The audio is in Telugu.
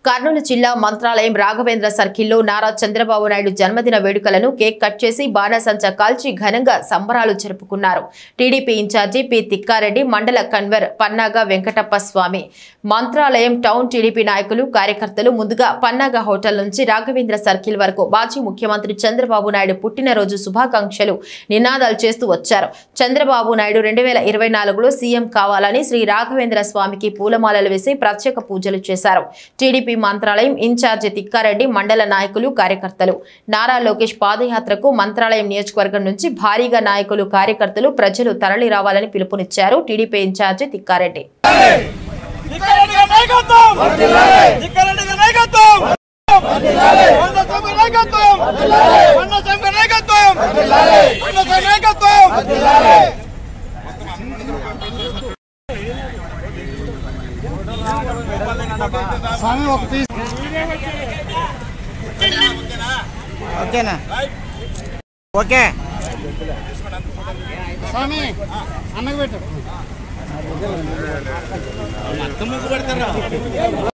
కర్నూలు జిల్లా మంత్రాలయం రాఘవేంద్ర సర్కిల్లో నారా చంద్రబాబు నాయుడు జన్మదిన వేడుకలను కేక్ కట్ చేసి బాణసంచ కాల్చి ఘనంగా సంబరాలు జరుపుకున్నారు టీడీపీ ఇన్ఛార్జి పి తిక్కారెడ్డి మండల convener Pannaga Venkatappa Swamy Mantralayam town TDP నాయకులు కార్యకర్తలు ముందుగా పన్నాగ హోటల్ నుంచి రాఘవేంద్ర సర్కిల్ వరకు మాజీ ముఖ్యమంత్రి చంద్రబాబు నాయుడు పుట్టినరోజు శుభాకాంక్షలు నినాదాలు చేస్తూ వచ్చారు చంద్రబాబు నాయుడు రెండు వేల ఇరవై నాలుగులో సీఎం కావాలని శ్రీ రాఘవేంద్ర స్వామికి పూలమాలలు వేసి ప్రత్యేక పూజలు చేశారు టీడీపీ మంత్రాలయం ఇన్ఛార్జి తిక్కారెడ్డి మండల నాయకులు కార్యకర్తలు నారా లోకేష్ పాదయాత్రకు మంత్రాలయం నియోజకవర్గం నుంచి భారీగా నాయకులు కార్యకర్తలు ప్రజలు తరలి రావాలని పిలుపునిచ్చారు టీడీపీ ఇన్ఛార్జి తిక్కారెడ్డి జిక్కారెడ్డి గారి నాయకత్వం జిక్కారెడ్డి గారి నాయకత్వం వంద సంఘ నాయకత్వం వంద సంఘ నాయకత్వం వంద సంఘ నాయకత్వం స్వామి ఒక పీస్ ఓకేనా ఓకే స్వామి అన్నకు పెట్టు